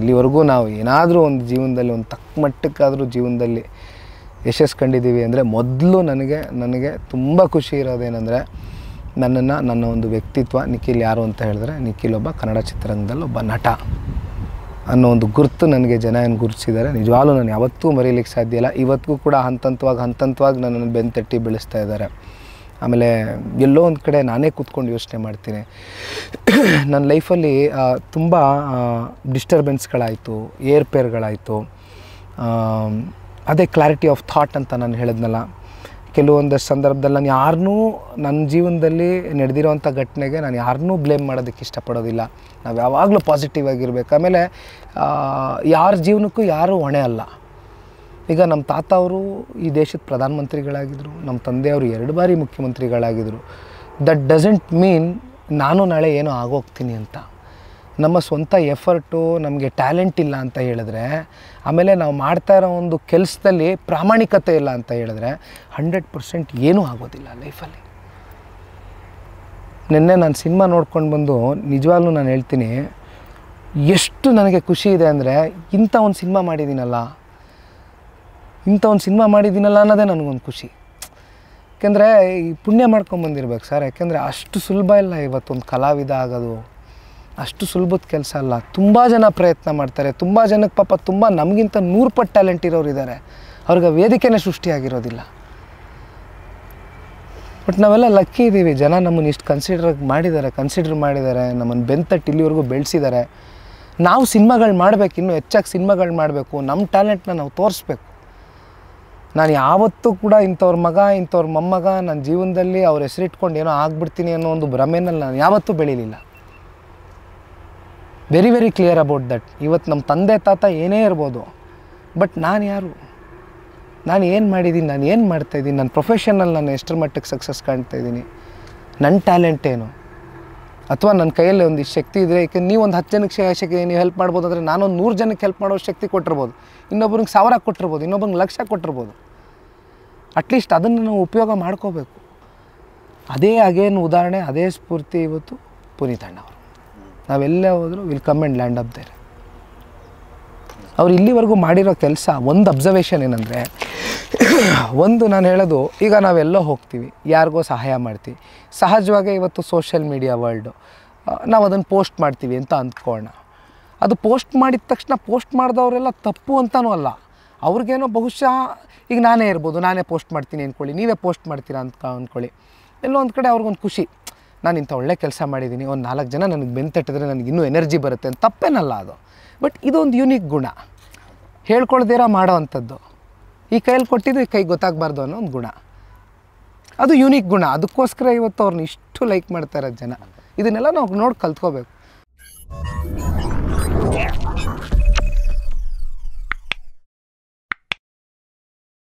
ಇಲ್ಲಿವರೆಗೂ ನಾವು ಏನಾದರೂ ಒಂದು ಜೀವನದಲ್ಲಿ ಒಂದು ತಕ್ಕ ಮಟ್ಟಕ್ಕಾದರೂ ಜೀವನದಲ್ಲಿ ಯಶಸ್ಸು ಕಂಡಿದ್ದೀವಿ ಅಂದರೆ ಮೊದಲು ನನಗೆ ನನಗೆ ತುಂಬ ಖುಷಿ ಇರೋದೇನೆಂದರೆ ನನ್ನನ್ನು ನನ್ನ ಒಂದು ವ್ಯಕ್ತಿತ್ವ ನಿಖಿಲ್ ಯಾರು ಅಂತ ಹೇಳಿದ್ರೆ ನಿಖಿಲ್ ಒಬ್ಬ ಕನ್ನಡ ಚಿತ್ರರಂಗದಲ್ಲಿ ಒಬ್ಬ ನಟ ಅನ್ನೋ ಒಂದು ಗುರುತು ನನಗೆ ಜನ ಏನು ಗುರುತಿಸಿದ್ದಾರೆ ನಿಜವಾಗ್ಲೂ ನಾನು ಯಾವತ್ತೂ ಮರೀಲಿಕ್ಕೆ ಸಾಧ್ಯ ಇಲ್ಲ ಇವತ್ತಿಗೂ ಕೂಡ ಹಂತ ಹಂತವಾಗಿ ಹಂತ ಹಂತವಾಗಿ ನನ್ನನ್ನು ಬೆನ್ನು ತಟ್ಟಿ ಬೆಳೆಸ್ತಾ ಇದ್ದಾರೆ ಆಮೇಲೆ ಎಲ್ಲೋ ಒಂದು ಕಡೆ ನಾನೇ ಕೂತ್ಕೊಂಡು ಯೋಚನೆ ಮಾಡ್ತೀನಿ ನನ್ನ ಲೈಫಲ್ಲಿ ತುಂಬ ಡಿಸ್ಟರ್ಬೆನ್ಸ್ಗಳಾಯಿತು ಏರ್ಪೇರ್ಗಳಾಯಿತು ಅದೇ ಕ್ಲಾರಿಟಿ ಆಫ್ ಥಾಟ್ ಅಂತ ನಾನು ಹೇಳಿದ್ನಲ್ಲ ಕೆಲವೊಂದಷ್ಟು ಸಂದರ್ಭದಲ್ಲಿ ನಾನು ಯಾರನ್ನೂ ನನ್ನ ಜೀವನದಲ್ಲಿ ನಡೆದಿರೋವಂಥ ಘಟನೆಗೆ ನಾನು ಯಾರನ್ನೂ ಬ್ಲೇಮ್ ಮಾಡೋದಕ್ಕೆ ಇಷ್ಟಪಡೋದಿಲ್ಲ ನಾವು ಯಾವಾಗಲೂ ಪಾಸಿಟಿವ್ ಆಗಿರ್ಬೇಕು ಆಮೇಲೆ ಆ, ಯಾರ ಜೀವನಕ್ಕೂ ಯಾರೂ ಹೊಣೆ ಅಲ್ಲ ಈಗ ನಮ್ಮ ತಾತ ಅವರು ಈ ದೇಶದ ಪ್ರಧಾನಮಂತ್ರಿಗಳಾಗಿದ್ದರು ನಮ್ಮ ತಂದೆಯವರು ಎರಡು ಬಾರಿ ಮುಖ್ಯಮಂತ್ರಿಗಳಾಗಿದ್ದರು ದಟ್ ಡಸಂಟ್ ಮೀನ್ ನಾನು ನಾಳೆ ಏನೋ ಆಗೋಗ್ತೀನಿ ಅಂತ ನಮ್ಮ ಸ್ವಂತ ಎಫರ್ಟು ನಮಗೆ ಟ್ಯಾಲೆಂಟ್ ಇಲ್ಲ ಅಂತ ಹೇಳಿದ್ರೆ ಆಮೇಲೆ ನಾವು ಮಾಡ್ತಾ ಇರೋ ಒಂದು ಕೆಲಸದಲ್ಲಿ ಪ್ರಾಮಾಣಿಕತೆ ಇಲ್ಲ ಅಂತ ಹೇಳಿದ್ರೆ ಹಂಡ್ರೆಡ್ ಪರ್ಸೆಂಟ್ ಏನೂ ಆಗೋದಿಲ್ಲ ಲೈಫಲ್ಲಿ ನಿನ್ನೆ ನಾನು ಸಿನಿಮಾ ನೋಡ್ಕೊಂಡು ಬಂದು ನಿಜವಾಗ್ಲೂ ನಾನು ಹೇಳ್ತೀನಿ ಎಷ್ಟು ನನಗೆ ಖುಷಿ ಇದೆ ಅಂದರೆ ಇಂಥ ಒಂದು ಸಿನಿಮಾ ಮಾಡಿದ್ದೀನಲ್ಲ ಇಂಥ ಒಂದು ಸಿನಿಮಾ ಮಾಡಿದ್ದೀನಲ್ಲ ಅನ್ನೋದೇ ನನಗೊಂದು ಖುಷಿ ಯಾಕೆಂದರೆ ಈ ಪುಣ್ಯ ಮಾಡ್ಕೊಂಬಂದಿರ್ಬೇಕು ಸರ್ ಯಾಕೆಂದರೆ ಅಷ್ಟು ಸುಲಭ ಇಲ್ಲ ಇವತ್ತೊಂದು ಕಲಾವಿದ ಆಗೋದು ಅಷ್ಟು ಸುಲಭದ ಕೆಲಸ ಅಲ್ಲ ತುಂಬ ಜನ ಪ್ರಯತ್ನ ಮಾಡ್ತಾರೆ ತುಂಬ ಜನಕ್ಕೆ ಪಾಪ ತುಂಬ ನಮಗಿಂತ ನೂರು ಪಟ್ಟು ಟ್ಯಾಲೆಂಟ್ ಇರೋರು ಇದ್ದಾರೆ ಅವ್ರಿಗೆ ಆ ವೇದಿಕೆನೇ ಸೃಷ್ಟಿಯಾಗಿರೋದಿಲ್ಲ ಬಟ್ ನಾವೆಲ್ಲ ಲಕ್ಕಿ ಇದ್ದೀವಿ ಜನ ನಮ್ಮನ್ನು ಇಷ್ಟು ಕನ್ಸಿಡರ್ ಮಾಡಿದ್ದಾರೆ ಕನ್ಸಿಡರ್ ಮಾಡಿದ್ದಾರೆ ನಮ್ಮನ್ನು ಬೆಂತಟ್ಟು ಇಲ್ಲಿವರೆಗೂ ಬೆಳೆಸಿದ್ದಾರೆ ನಾವು ಸಿನಿಮಾಗಳು ಮಾಡಬೇಕು ಇನ್ನೂ ಹೆಚ್ಚಾಗಿ ಸಿನಿಮಾಗಳು ಮಾಡಬೇಕು ನಮ್ಮ ಟ್ಯಾಲೆಂಟ್ನ ನಾವು ತೋರಿಸ್ಬೇಕು ನಾನು ಯಾವತ್ತೂ ಕೂಡ ಇಂಥವ್ರ ಮಗ ಇಂಥವ್ರ ಮೊಮ್ಮಗ ನನ್ನ ಜೀವನದಲ್ಲಿ ಅವ್ರ ಹೆಸರಿಟ್ಕೊಂಡು ಏನೋ ಆಗ್ಬಿಡ್ತೀನಿ ಅನ್ನೋ ಒಂದು ಭ್ರಮೆನಲ್ಲಿ ನಾನು ಯಾವತ್ತೂ ಬೆಳೀಲಿಲ್ಲ very very clear about that ಇವತ್ತು ನಮ್ಮ ತಂದೆ ತಾತ ಏನೇ ಇರ್ಬೋದು ಬಟ್ ನಾನು ಯಾರು ನಾನು ಏನು ಮಾಡಿದ್ದೀನಿ ನಾನು ಏನು ಮಾಡ್ತಾಯಿದ್ದೀನಿ ನನ್ನ ಪ್ರೊಫೆಷನಲ್ಲಿ ನಾನು ಎಷ್ಟರ ಮಟ್ಟಕ್ಕೆ ಸಕ್ಸಸ್ ಕಾಣ್ತಾ ಇದ್ದೀನಿ ನನ್ನ ಟ್ಯಾಲೆಂಟ್ ಏನು ಅಥವಾ ನನ್ನ ಕೈಯಲ್ಲಿ ಒಂದಿಷ್ಟು ಶಕ್ತಿ ಇದ್ದರೆ ಏಕೆ ನೀವು ಒಂದು ಹತ್ತು ಜನಕ್ಕೆ ಶ- ಶಕ್ತಿ ನೀವು ಹೆಲ್ಪ್ ಮಾಡ್ಬೋದು ಅಂದರೆ ನಾನೊಂದು ನೂರು ಜನಕ್ಕೆ ಹೆಲ್ಪ್ ಮಾಡೋ ಶಕ್ತಿ ಕೊಟ್ಟಿರ್ಬೋದು ಇನ್ನೊಬ್ರಿಗೆ ಸಾವಿರ ಕೊಟ್ಟಿರ್ಬೋದು ಇನ್ನೊಬ್ಬಂಗೆ ಲಕ್ಷ ಕೊಟ್ಟಿರ್ಬೋದು ಅಟ್ಲೀಸ್ಟ್ ಅದನ್ನು ನಾವು ಉಪಯೋಗ ಮಾಡ್ಕೋಬೇಕು ಅದೇ ಅಗೇನು ಉದಾಹರಣೆ ಅದೇ ಸ್ಫೂರ್ತಿ ಇವತ್ತು ಪುನೀತ್ ಅಣ್ಣ ಅವರು ನಾವೆಲ್ಲೇ ಹೋದರೂ will come and land up there ಅವ್ರು ಇಲ್ಲಿವರೆಗೂ ಮಾಡಿರೋ ಕೆಲಸ ಒಂದು ಅಬ್ಸರ್ವೇಷನ್ ಏನಂದರೆ ಒಂದು ನಾನು ಹೇಳೋದು ಈಗ ನಾವೆಲ್ಲೋ ಹೋಗ್ತೀವಿ ಯಾರಿಗೋ ಸಹಾಯ ಮಾಡ್ತೀವಿ ಸಹಜವಾಗಿ ಇವತ್ತು ಸೋಷಿಯಲ್ ಮೀಡಿಯಾ ವರ್ಲ್ಡು ನಾವು ಅದನ್ನು ಪೋಸ್ಟ್ ಮಾಡ್ತೀವಿ ಅಂತ ಅಂದ್ಕೊಳ್ಳೋಣ ಅದು ಪೋಸ್ಟ್ ಮಾಡಿದ ತಕ್ಷಣ ಪೋಸ್ಟ್ ಮಾಡಿದವರೆಲ್ಲ ತಪ್ಪು ಅಂತನೂ ಅಲ್ಲ ಅವ್ರಿಗೇನೋ ಬಹುಶಃ ಈಗ ನಾನೇ ಇರ್ಬೋದು ನಾನೇ ಪೋಸ್ಟ್ ಮಾಡ್ತೀನಿ ಅಂದ್ಕೊಳ್ಳಿ ನೀವೇ ಪೋಸ್ಟ್ ಮಾಡ್ತೀರಾ ಅಂತ ಅಂದ್ಕೊಳ್ಳಿ ಎಲ್ಲೋ ಒಂದು ಕಡೆ ಅವ್ರಿಗೊಂದು ಖುಷಿ ನಾನು ಇಂಥ ಒಳ್ಳೆ ಕೆಲಸ ಮಾಡಿದ್ದೀನಿ ಒಂದು ನಾಲ್ಕು ಜನ ನನಗೆ ಬೆಂತಟ್ಟಿದ್ರೆ ನನಗೆ ಇನ್ನೂ ಎನರ್ಜಿ ಬರುತ್ತೆ ಅಂತ ತಪ್ಪೇನಲ್ಲ ಅದು ಬಟ್ ಇದೊಂದು ಯೂನಿಕ್ ಗುಣ ಹೇಳ್ಕೊಳ್ದಿರ ಮಾಡೋ ಅಂಥದ್ದು ಈ ಕೈಯಲ್ಲಿ ಕೊಟ್ಟಿದ್ದು ಈ ಕೈ ಗೊತ್ತಾಗಬಾರ್ದು ಅನ್ನೋ ಒಂದು ಗುಣ ಅದು ಯೂನಿಕ್ ಗುಣ ಅದಕ್ಕೋಸ್ಕರ ಇವತ್ತು ಅವ್ರನ್ನ ಇಷ್ಟು ಲೈಕ್ ಮಾಡ್ತಾ ಇರೋದು ಜನ ಇದನ್ನೆಲ್ಲ ನಾವು ನೋಡಿ ಕಲ್ತ್ಕೋಬೇಕು